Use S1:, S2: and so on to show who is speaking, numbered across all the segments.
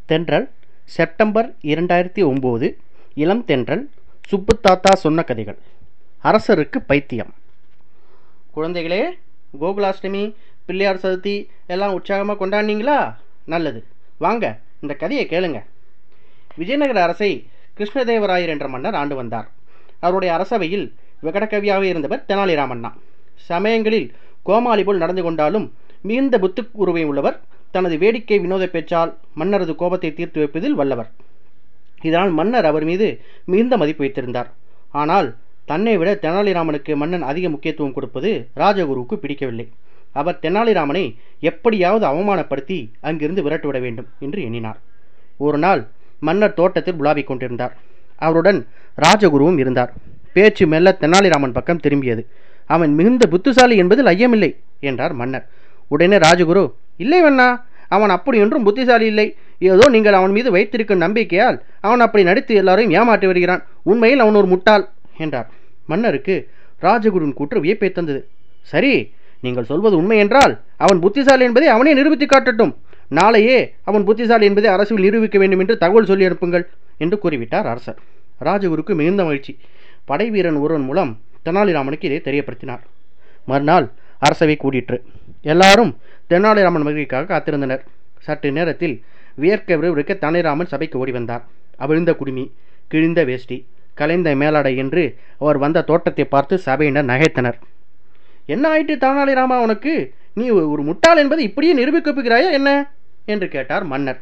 S1: தென்றல் செப்டம்பர் இரண்டாயிரத்தி ஒம்பது இளம் தென்றல் சுப்புத்தாத்தா சொன்ன கதைகள் அரசருக்கு பைத்தியம் குழந்தைகளே கோகுலாஷ்டமி பிள்ளையார் சதுர்த்தி எல்லாம் உற்சாகமாக கொண்டாடினீங்களா நல்லது வாங்க இந்த கதையை கேளுங்க விஜயநகர அரசை கிருஷ்ணதேவராயர் என்ற மன்னர் ஆண்டு வந்தார் அவருடைய அரசவையில் விகடகவியாக இருந்தவர் தெனாலிராமண்ணா சமயங்களில் கோமாளி போல் நடந்து கொண்டாலும் மிகுந்த புத்து உருவை உள்ளவர் தனது வேடிக்கை வினோத பேச்சால் மன்னரது கோபத்தை தீர்த்து வைப்பதில் வல்லவர் இதனால் மன்னர் அவர் மீது மிகுந்த மதிப்பு வைத்திருந்தார் ஆனால் தன்னை விட தெனாலிராமனுக்கு மன்னன் அதிக முக்கியத்துவம் கொடுப்பது ராஜகுருவுக்கு பிடிக்கவில்லை அவர் தெனாலிராமனை எப்படியாவது அவமானப்படுத்தி அங்கிருந்து விரட்டுவிட வேண்டும் என்று எண்ணினார் ஒரு நாள் மன்னர் தோட்டத்தில் உலாவிக் கொண்டிருந்தார் அவருடன் ராஜகுருவும் இருந்தார் பேச்சு மெல்ல தெனாலிராமன் பக்கம் திரும்பியது அவன் மிகுந்த புத்திசாலி என்பதில் ஐயமில்லை என்றார் மன்னர் உடனே ராஜகுரு இல்லை வண்ணா அவன் அப்படி ஒன்றும் புத்திசாலி இல்லை ஏதோ நீங்கள் அவன் மீது வைத்திருக்கும் நம்பிக்கையால் அவன் அப்படி நடித்து எல்லாரையும் ஏமாற்றி வருகிறான் உண்மையில் அவன் ஒரு முட்டாள் என்றார் மன்னருக்கு ராஜகுருவின் கூற்று வியப்பை தந்தது சரி நீங்கள் சொல்வது உண்மை என்றால் அவன் புத்திசாலி என்பதை அவனே நிரூபித்து காட்டட்டும் நாளையே அவன் புத்திசாலி என்பதை அரசில் நிரூபிக்க வேண்டும் என்று தகவல் சொல்லி அனுப்புங்கள் என்று கூறிவிட்டார் அரசர் ராஜகுருக்கு மிகுந்த மகிழ்ச்சி படை வீரன் ஒருவன் மூலம் தெனாலிராமனுக்கு இதை தெரியப்படுத்தினார் மறுநாள் அரசவை கூடிற்று எல்லாரும் தெனாலிராமன் மகிழ்ச்சிக்காக காத்திருந்தனர் சற்று நேரத்தில் வியர்க்க விறுவிறுக்க தெனாலிராமன் சபைக்கு ஓடி வந்தார் அவிழ்ந்த குடுமி கிழிந்த வேஷ்டி கலைந்த மேலாடை என்று அவர் வந்த தோட்டத்தை பார்த்து சபையினர் நகைத்தனர் என்ன ஆயிட்டு தெனாலிராமா உனக்கு நீ ஒரு முட்டாள் என்பதை இப்படியே நிரூபிக்கப்புகிறாயா என்ன என்று கேட்டார் மன்னர்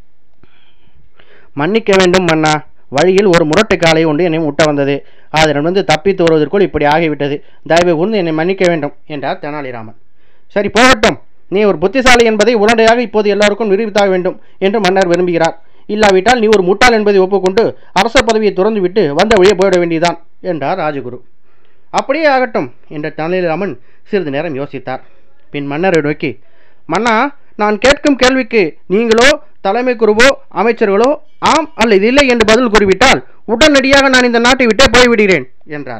S1: மன்னிக்க வேண்டும் மன்னா வழியில் ஒரு முரட்டு காலை ஒன்று என்னை முட்ட வந்தது அதனிடமிருந்து தப்பித்து வருவதற்குள் இப்படி ஆகிவிட்டது தயவு கூர்ந்து என்னை மன்னிக்க வேண்டும் என்றார் தெனாலிராமன் சரி போகட்டும் நீ ஒரு புத்திசாலி என்பதை உடனடியாக இப்போது எல்லாருக்கும் நிரூபித்தாக வேண்டும் என்று மன்னர் விரும்புகிறார் இல்லாவிட்டால் நீ ஒரு முட்டாள் என்பதை ஒப்புக்கொண்டு அரச பதவியை துறந்துவிட்டு வந்த வழியே போயிட வேண்டியதுதான் என்றார் ராஜகுரு அப்படியே ஆகட்டும் என்ற தெனாலிராமன் சிறிது நேரம் யோசித்தார் பின் மன்னரை நோக்கி மன்னா நான் கேட்கும் கேள்விக்கு நீங்களோ தலைமை குருவோ அமைச்சர்களோ ஆம் அல்லது இல்லை என்று பதில் கூறிவிட்டால் உடனடியாக நான் இந்த நாட்டை விட்டே போய்விடுகிறேன் என்றார்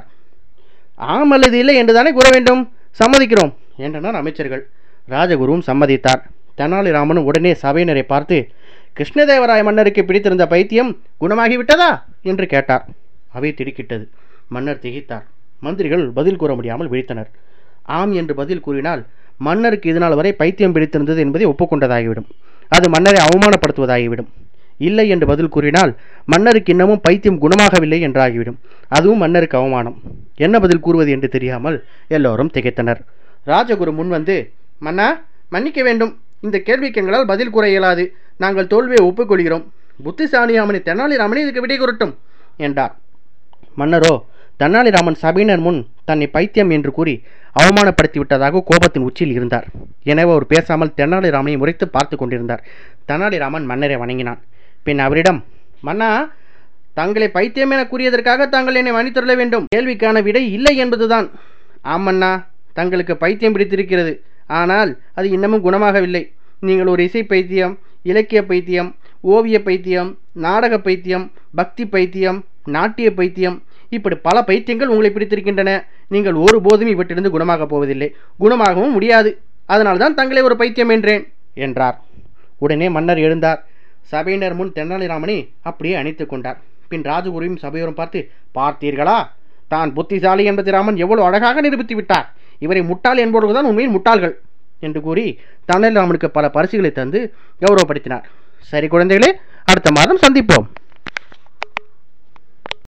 S1: ஆம் அல்லது இல்லை என்று தானே கூற வேண்டும் சம்மதிக்கிறோம் என்றனர் அமைச்சர்கள் ராஜகுருவும் சம்மதித்தார் தெனாலிராமனும் உடனே சபையினரை பார்த்து கிருஷ்ணதேவராய மன்னருக்கு பிடித்திருந்த பைத்தியம் குணமாகிவிட்டதா என்று கேட்டார் அவை திடுக்கிட்டது மன்னர் திகைத்தார் மந்திரிகள் பதில் கூற முடியாமல் விழித்தனர் ஆம் என்று பதில் கூறினால் மன்னருக்கு இதனால் வரை பைத்தியம் பிடித்திருந்தது என்பதை ஒப்புக்கொண்டதாகிவிடும் அது மன்னரை அவமானப்படுத்துவதாகிவிடும் இல்லை என்று பதில் கூறினால் மன்னருக்கு இன்னமும் பைத்தியம் குணமாகவில்லை என்றாகிவிடும் அதுவும் மன்னருக்கு அவமானம் என்ன பதில் கூறுவது என்று தெரியாமல் எல்லோரும் திகைத்தனர் ராஜகுரு முன் வந்து மன்னா மன்னிக்க வேண்டும் இந்த கேள்விக்கு எங்களால் பதில் கூற இயலாது நாங்கள் தோல்வியை ஒப்புக்கொள்கிறோம் புத்திசாலியாமணி தெனாலிராமனே இதுக்கு விடை கூறட்டும் என்றார் மன்னரோ தெனாலிராமன் சபையினர் முன் தன்னை பைத்தியம் என்று கூறி அவமானப்படுத்தி விட்டதாக கோபத்தின் உச்சியில் இருந்தார் எனவே அவர் பேசாமல் தெனாலிராமனை முறைத்து பார்த்து கொண்டிருந்தார் தெனாலிராமன் மன்னரை வணங்கினான் பின் அவரிடம் மன்னா தங்களை பைத்தியம் என கூறியதற்காக தாங்கள் என்னை மன்னித்துள்ள வேண்டும் கேள்விக்கான விடை இல்லை என்பதுதான் ஆமண்ணா தங்களுக்கு பைத்தியம் பிடித்திருக்கிறது ஆனால் அது இன்னமும் குணமாகவில்லை நீங்கள் ஒரு இசை பைத்தியம் இலக்கிய பைத்தியம் ஓவிய பைத்தியம் நாடக பைத்தியம் பக்தி பைத்தியம் நாட்டிய பைத்தியம் இப்படி பல பைத்தியங்கள் உங்களை பிடித்திருக்கின்றன நீங்கள் ஒருபோதும் இவற்றிலிருந்து குணமாகப் போவதில்லை குணமாகவும் முடியாது அதனால்தான் தங்களை ஒரு பைத்தியம் என்றேன் என்றார் உடனே மன்னர் எழுந்தார் சபையினர் முன் தென்னாலிராமனை அப்படியே அணைத்துக் கொண்டார் பின் ராஜகுருவையும் சபையோரும் பார்த்து பார்த்தீர்களா தான் புத்திசாலி என்பதை ராமன் எவ்வளவு அழகாக நிரூபித்து விட்டார் இவரை முட்டாள் என்பவர்கள்தான் உண்மையில் முட்டாள்கள் என்று கூறி தெனாலிராமனுக்கு பல பரிசுகளை தந்து கௌரவப்படுத்தினார் சரி குழந்தைகளே அடுத்த மாதம் சந்திப்போம்